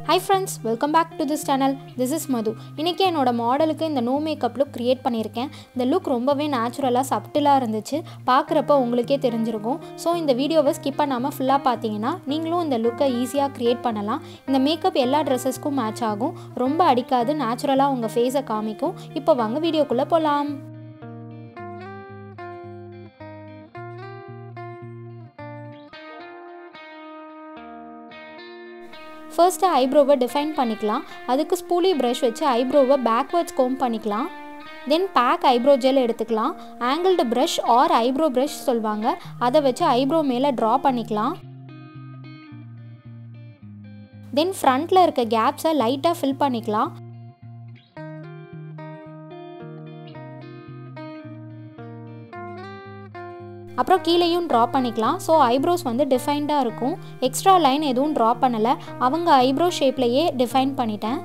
high friends welcome back to this channel this is Madhu இன்றைக்கி என்னோட மாடலுக்கு இந்த நோ மேக்கப் லுக் க்ரியேட் பண்ணியிருக்கேன் இந்த லுக் ரொம்பவே நேச்சுரலாக சப்டிலாக இருந்துச்சு பார்க்குறப்ப உங்களுக்கே தெரிஞ்சிருக்கும் ஸோ இந்த வீடியோவை ஸ்கிப் பண்ணாமல் ஃபுல்லாக பார்த்தீங்கன்னா நீங்களும் இந்த லுக்கை ஈஸியாக க்ரியேட் பண்ணலாம் இந்த மேக்கப் எல்லா ட்ரெஸ்ஸஸ்க்கும் மேட்ச் ஆகும் ரொம்ப அடிக்காது நேச்சுரலாக உங்கள் ஃபேஸை காமிக்கும் இப்போ வாங்க வீடியோக்குள்ளே போகலாம் ஃபர்ஸ்ட்டு ஐப்ரோவை டிஃபைன் பண்ணிக்கலாம் அதுக்கு ஸ்பூலி ப்ரஷ் வச்சு ஐப்ரோவை பேக்வர்ட்ஸ் கோம் பண்ணிக்கலாம் தென் பேக் ஐப்ரோ ஜெல் எடுத்துக்கலாம் angled brush or eyebrow brush சொல்லுவாங்க அதை வச்சு ஐப்ரோ மேலே ட்ரா பண்ணிக்கலாம் தென் ஃப்ரண்ட்டில் இருக்க கேப்ஸை லைட்டாக ஃபில் பண்ணிக்கலாம் அப்புறம் கீழேயும் ட்ரா பண்ணிக்கலாம் ஸோ ஐப்ரோஸ் வந்து டிஃபைன்டாக இருக்கும் எக்ஸ்ட்ரா லைன் எதுவும் ட்ரா பண்ணலை அவங்க ஐப்ரோ ஷேப்லேயே டிஃபைன் பண்ணிட்டேன்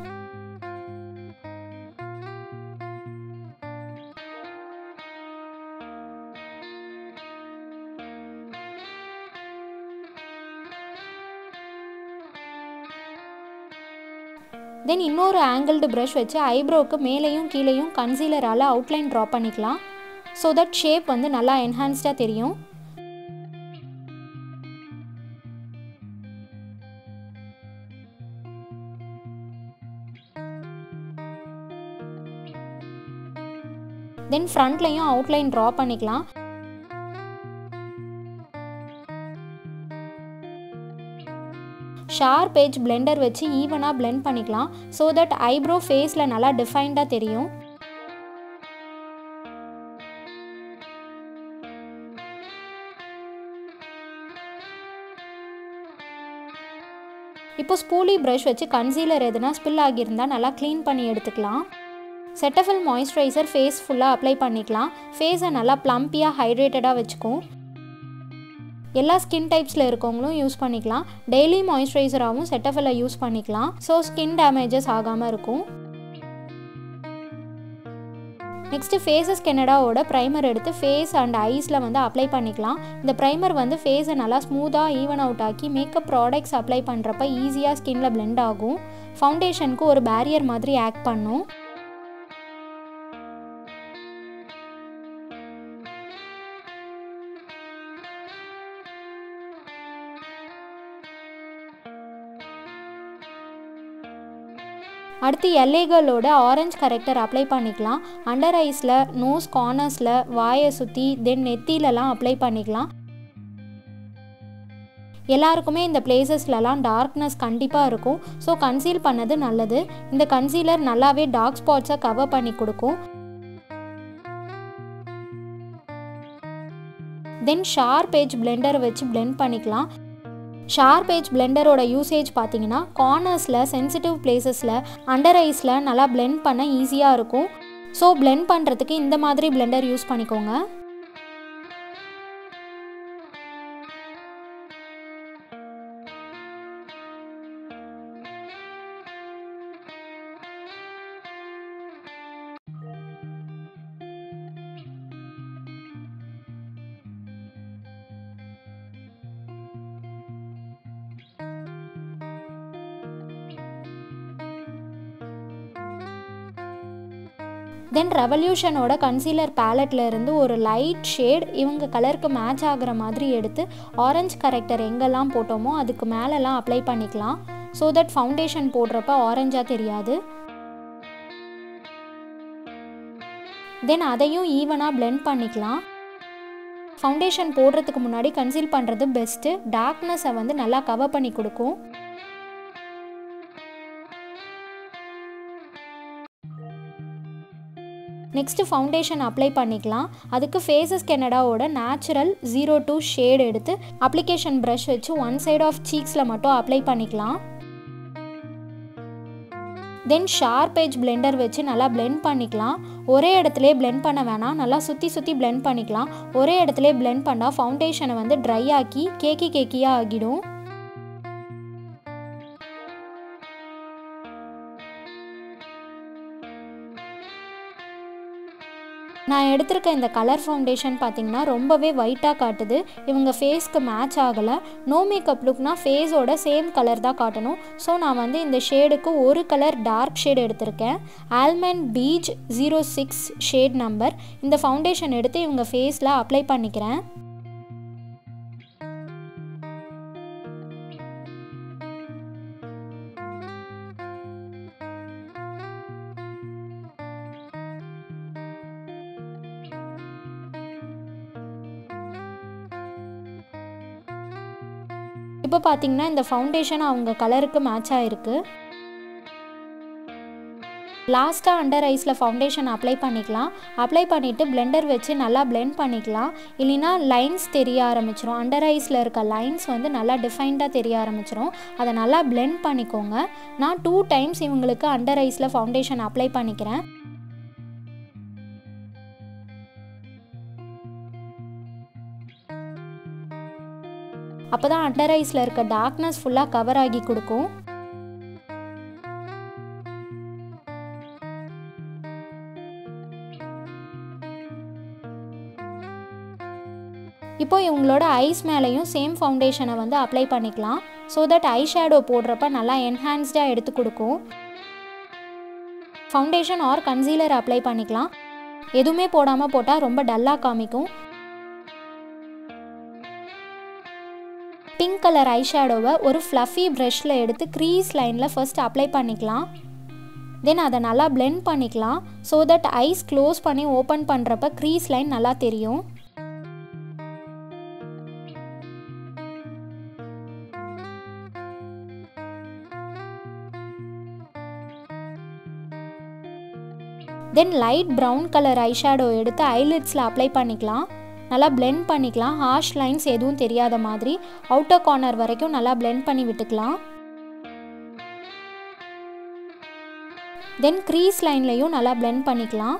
தென் இன்னொரு ஆங்கிள்டு ப்ரஷ் வச்சு ஐப்ரோவுக்கு மேலேயும் கீழேயும் கன்சீலரால் அவுட்லைன் ட்ரா பண்ணிக்கலாம் ஸோ தட் ஷேப் வந்து நல்லா என்ஹான்ஸ்டாக தெரியும் தென் ஃப்ரண்ட்லையும் அவுட்லைன் ட்ரா பண்ணிக்கலாம் ஷார்ப் ஏஜ் பிளெண்டர் வச்சு ஈவனாக பிளெண்ட் பண்ணிக்கலாம் ஸோ தட் ஐப்ரோ ஃபேஸில் நல்லா டிஃபைன்டாக தெரியும் இப்போ ஸ்பூலி ப்ரஷ் வச்சு கன்சீலர் எதுனா ஸ்பில் ஆகியிருந்தால் நல்லா க்ளீன் பண்ணி எடுத்துக்கலாம் செட்டஃபில் மாய்ஸ்சரைசர் ஃபேஸ் ஃபுல்லாக அப்ளை பண்ணிக்கலாம் ஃபேஸை நல்லா ப்ளம்பியாக ஹைட்ரேட்டடாக வச்சுக்கும் எல்லா ஸ்கின் டைப்ஸில் இருக்கவங்களும் யூஸ் பண்ணிக்கலாம் டெய்லி மாய்ஸ்சரைசராகவும் செட்டஃபில் யூஸ் பண்ணிக்கலாம் ஸோ ஸ்கின் டேமேஜஸ் ஆகாமல் இருக்கும் நெக்ஸ்ட்டு ஃபேஸஸ் கெனடாவோட ப்ரைமர் எடுத்து ஃபேஸ் அண்ட் ஐஸில் வந்து அப்ளை பண்ணிக்கலாம் இந்த ப்ரைமர் வந்து ஃபேஸை நல்லா ஸ்மூத்தாக ஈவன் அவுட் ஆக்கி மேக்கப் ப்ராடக்ட்ஸ் அப்ளை பண்ணுறப்ப ஈஸியாக ஸ்கின்ல பிளெண்ட் ஆகும் ஃபவுண்டேஷனுக்கு ஒரு பேரியர் மாதிரி ஆக்ட் பண்ணும் அடுத்து எல்ஏகளோட ஆரஞ்ச் கரெக்டர் அப்ளை பண்ணிக்கலாம் அண்டர் ஐஸில் நோஸ் கார்னர்ஸில் வாயை சுற்றி தென் நெத்திலலாம் அப்ளை பண்ணிக்கலாம் எல்லாருக்குமே இந்த பிளேசஸ்லலாம் டார்க்னஸ் கண்டிப்பாக இருக்கும் ஸோ கன்சீல் பண்ணது நல்லது இந்த கன்சீலர் நல்லாவே டார்க் ஸ்பாட்ஸை கவர் பண்ணி கொடுக்கும் தென் ஷார்ப் ஏஜ் பிளெண்டர் வச்சு பிளெண்ட் பண்ணிக்கலாம் ஷார்ப் ஏஜ் பிளெண்டரோட யூசேஜ் பார்த்தீங்கன்னா கார்னர்ஸில் சென்சிட்டிவ் பிளேசஸில் அண்டர் ஐஸில் நல்லா பிளெண்ட் பண்ண ஈஸியாக இருக்கும் ஸோ பிளெண்ட் பண்ணுறதுக்கு இந்த மாதிரி பிளெண்டர் யூஸ் பண்ணிக்கோங்க தென் ரெவல்யூஷனோட கன்சீலர் பேலட்டில் இருந்து ஒரு லைட் ஷேட் இவங்க கலருக்கு மேட்ச் ஆகிற மாதிரி எடுத்து ஆரஞ்சு கரெக்டர் எங்கெல்லாம் போட்டோமோ அதுக்கு மேலெல்லாம் அப்ளை பண்ணிக்கலாம் ஸோ தட் ஃபவுண்டேஷன் போடுறப்ப ஆரஞ்சாக தெரியாது தென் அதையும் ஈவனாக பிளெண்ட் பண்ணிக்கலாம் ஃபவுண்டேஷன் போடுறதுக்கு முன்னாடி கன்சீல் பண்ணுறது பெஸ்ட்டு டார்க்னஸை வந்து நல்லா கவர் பண்ணி கொடுக்கும் நெக்ஸ்ட்டு ஃபவுண்டேஷன் அப்ளை பண்ணிக்கலாம் அதுக்கு ஃபேஸஸ் கெனடாவோட நேச்சுரல் ஜீரோ டூ ஷேட் எடுத்து அப்ளிகேஷன் ப்ரஷ் வச்சு ஒன் சைட் ஆஃப் சீக்ஸில் மட்டும் அப்ளை பண்ணிக்கலாம் தென் ஷார்ப் ஏஜ் பிளெண்டர் வச்சு நல்லா பிளெண்ட் பண்ணிக்கலாம் ஒரே இடத்துல பிளெண்ட் பண்ண வேணாம் நல்லா சுற்றி சுற்றி பிளெண்ட் பண்ணிக்கலாம் ஒரே இடத்துல பிளெண்ட் பண்ணால் ஃபவுண்டேஷனை வந்து ட்ரை ஆக்கி கேக்கி கேக்கியாக ஆகிடும் நான் எடுத்திருக்க இந்த கலர் ஃபவுண்டேஷன் பார்த்தீங்கன்னா ரொம்பவே ஒயிட்டாக காட்டுது இவங்க ஃபேஸ்க்கு மேட்ச் ஆகலை நோ மேக்கப் லுக்னா ஃபேஸோட சேம் கலர் தான் காட்டணும் ஸோ நான் வந்து இந்த ஷேடுக்கு ஒரு கலர் டார்க் ஷேட் எடுத்திருக்கேன் almond peach zero six shade number இந்த ஃபவுண்டேஷன் எடுத்து இவங்க ஃபேஸில் அப்ளை பண்ணிக்கிறேன் இப்போ பார்த்தீங்கன்னா இந்த ஃபவுண்டேஷன் அவங்க கலருக்கு மேட்ச் ஆகிருக்கு லாஸ்ட்டாக அண்டர் ஐஸில் ஃபவுண்டேஷன் அப்ளை பண்ணிக்கலாம் அப்ளை பண்ணிவிட்டு பிளெண்டர் வச்சு நல்லா பிளெண்ட் பண்ணிக்கலாம் இல்லைனா லைன்ஸ் தெரிய ஆரம்பிச்சிரும் அண்டர் ஐஸில் இருக்க லைன்ஸ் வந்து நல்லா டிஃபைன்டாக தெரிய ஆரம்பிச்சிரும் அதை நல்லா பிளெண்ட் பண்ணிக்கோங்க நான் டூ டைம்ஸ் இவங்களுக்கு அண்டர் ஐஸில் ஃபவுண்டேஷன் அப்ளை பண்ணிக்கிறேன் அப்போ தான் அண்டர் ஐஸில் இருக்க டார்க்னஸ் ஃபுல்லாக கவர் ஆகி கொடுக்கும் இப்போ இவங்களோட ஐஸ் மேலேயும் சேம் ஃபவுண்டேஷனை வந்து அப்ளை பண்ணிக்கலாம் ஸோ தட் ஐ ஷேடோ போடுறப்ப நல்லா என்ஹான்ஸ்டாக எடுத்து கொடுக்கும் ஃபவுண்டேஷன் ஆர் கன்சீலர் அப்ளை பண்ணிக்கலாம் எதுவுமே போடாமல் போட்டால் ரொம்ப டல்லாக காமிக்கும் பிங்க் கலர் ஐ ஷேடோவை ஒரு ஃப்ளஃபி ப்ரஷில் எடுத்து க்ரீஸ் லைனில் ஃபர்ஸ்ட் அப்ளை பண்ணிக்கலாம் தென் அதை நல்லா பிளெண்ட் பண்ணிக்கலாம் ஸோ தட் ஐஸ் க்ளோஸ் பண்ணி ஓப்பன் பண்ணுறப்ப க்ரீஸ் லைன் நல்லா தெரியும் then light brown colour eyeshadow எடுத்து ஐலிட்ஸில் அப்ளை பண்ணிக்கலாம் நல்லா பிளெண்ட் பண்ணிக்கலாம் ஹார்ஷ் லைன்ஸ் எதுவும் தெரியாத மாதிரி அவுட்டர் கார்னர் வரைக்கும் நல்லா பிளெண்ட் பண்ணி விட்டுக்கலாம் தென் க்ரீஸ் லைன்லையும் நல்லா பிளெண்ட் பண்ணிக்கலாம்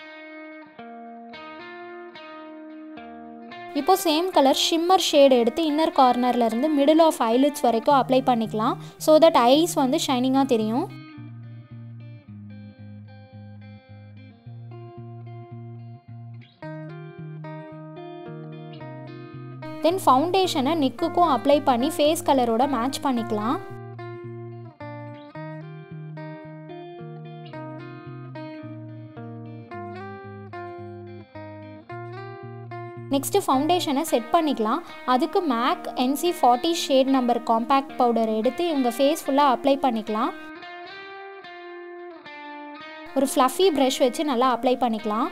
இப்போ சேம் கலர் ஷிம்மர் ஷேட் எடுத்து இன்னர் கார்னர்ல இருந்து மிடில் ஆஃப் ஐலிட்ஸ் வரைக்கும் அப்ளை பண்ணிக்கலாம் ஸோ தட் ஐஸ் வந்து ஷைனிங்காக தெரியும் தென் ஃபவுண்டேஷனை நெக்குக்கும் அப்ளை பண்ணி ஃபேஸ் கலரோட மேட்ச் பண்ணிக்கலாம் நெக்ஸ்ட்டு ஃபவுண்டேஷனை செட் பண்ணிக்கலாம் அதுக்கு MAC NC forty shade number compact powder எடுத்து இவங்க ஃபேஸ் ஃபுல்லாக அப்ளை பண்ணிக்கலாம் ஒரு ஃப்ளஃபி ப்ரஷ் வச்சு நல்லா அப்ளை பண்ணிக்கலாம்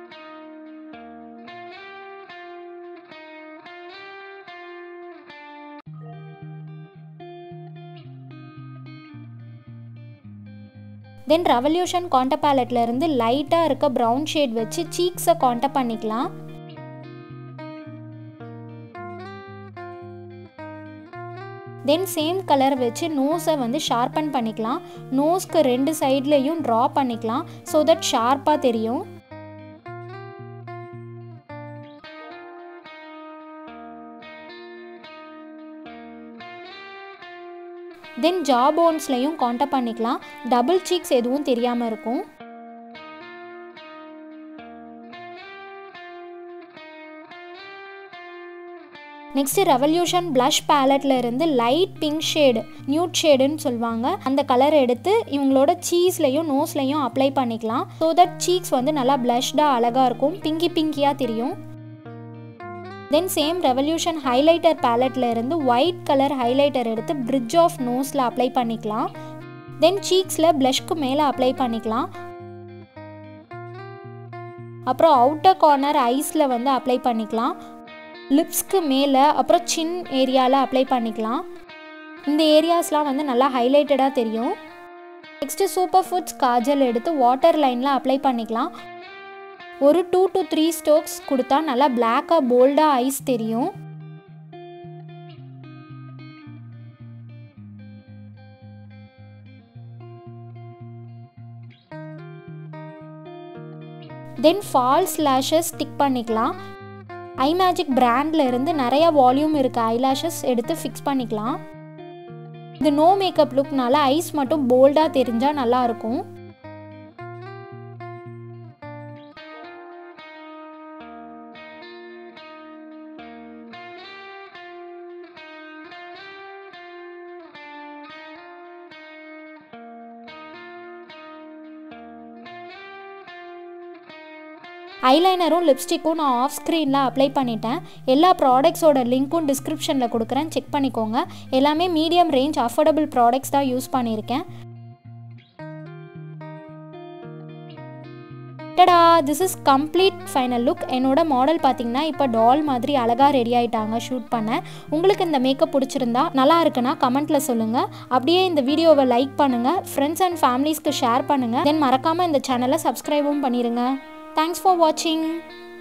தென் ரெவல்யூஷன் காண்ட பேலட்ல இருந்து லைட்டாக இருக்க ப்ரௌன் ஷேட் வச்சு சீக்ஸை காண்ட பண்ணிக்கலாம் தென் சேம் கலர் வச்சு நோஸை வந்து ஷார்பன் பண்ணிக்கலாம் நோஸ்க்கு ரெண்டு சைட்லேயும் ட்ரா பண்ணிக்கலாம் ஸோ தட் ஷார்ப்பாக தெரியும் தென் ஜா போன்ஸ்லையும் காண்டாக்ட் பண்ணிக்கலாம் டபுள் சீக்ஸ் எதுவும் தெரியாமல் இருக்கும் நெக்ஸ்ட் ரெவல்யூஷன் ப்ளஷ் பேலட்ல இருந்து லைட் பிங்க் ஷேடு நியூட் ஷேடுன்னு சொல்லுவாங்க அந்த கலர் எடுத்து இவங்களோட சீஸ்லையும் நோஸ்லையும் அப்ளை பண்ணிக்கலாம் ஸோ தட் சீக்ஸ் வந்து நல்லா ப்ளஷ்டாக அழகாக இருக்கும் பிங்கி பிங்கியாக தெரியும் தென் சேம் ரெவல்யூஷன் ஹைலைட்டர் பேலட்ல இருந்து ஒயிட் கலர் ஹைலைட்டர் எடுத்து பிரிட்ஜ் ஆஃப் நோஸில் அப்ளை பண்ணிக்கலாம் தென் சீக்ஸில் ப்ளஷ்க்கு மேலே அப்ளை பண்ணிக்கலாம் அப்புறம் அவுட்டர் கார்னர் ஐஸில் வந்து அப்ளை பண்ணிக்கலாம் லிப்ஸ்க்கு மேலே அப்புறம் சின் ஏரியாவில் அப்ளை பண்ணிக்கலாம் இந்த ஏரியாஸ்லாம் வந்து நல்லா ஹைலைட்டடாக தெரியும் நெக்ஸ்ட்டு சூப்பர் ஃபுட்ஸ் காஜல் எடுத்து வாட்டர் லைனில் அப்ளை பண்ணிக்கலாம் ஒரு டூ டு த்ரீ ஸ்டோக்ஸ் கொடுத்தா நல்லா பிளாக்காக போல்டாக ஐஸ் தெரியும் தென் ஃபால்ஸ் லேஷஸ் ஸ்டிக் பண்ணிக்கலாம் ஐ மேஜிக் பிராண்டில் இருந்து நிறைய வால்யூம் இருக்க ஐலாஷஸ் எடுத்து ஃபிக்ஸ் பண்ணிக்கலாம் இது நோ மேக்கப் லுக்னால ஐஸ் மட்டும் போல்டாக தெரிஞ்சால் நல்லாயிருக்கும் ஐலைனரும் லிப்ஸ்டிக்கும் நான் ஆஃப் ஸ்க்ரீனில் அப்ளை பண்ணிட்டேன் எல்லா ப்ராடக்ட்ஸோட லிங்க்கும் டிஸ்கிரிப்ஷனில் கொடுக்குறேன் செக் பண்ணிக்கோங்க எல்லாமே மீடியம் ரேஞ்ச் அஃபோர்டபுள் ப்ராடக்ட்ஸ் தான் யூஸ் பண்ணியிருக்கேன் tada this is complete final look என்னோட மாடல் பார்த்தீங்கன்னா இப்போ டால் மாதிரி அழகாக ரெடி ஆகிட்டாங்க ஷூட் பண்ண உங்களுக்கு இந்த மேக்கப் பிடிச்சிருந்தா நல்லா இருக்குன்னா கமெண்ட்டில் சொல்லுங்கள் அப்படியே இந்த வீடியோவை லைக் பண்ணுங்கள் ஃப்ரெண்ட்ஸ் அண்ட் ஃபேமிலிஸ்க்கு ஷேர் பண்ணுங்கள் தென் மறக்காமல் இந்த சேனலை சப்ஸ்கிரைபும் பண்ணிடுங்க தேங்க்ஸ் ஃபார் வாட்சிங்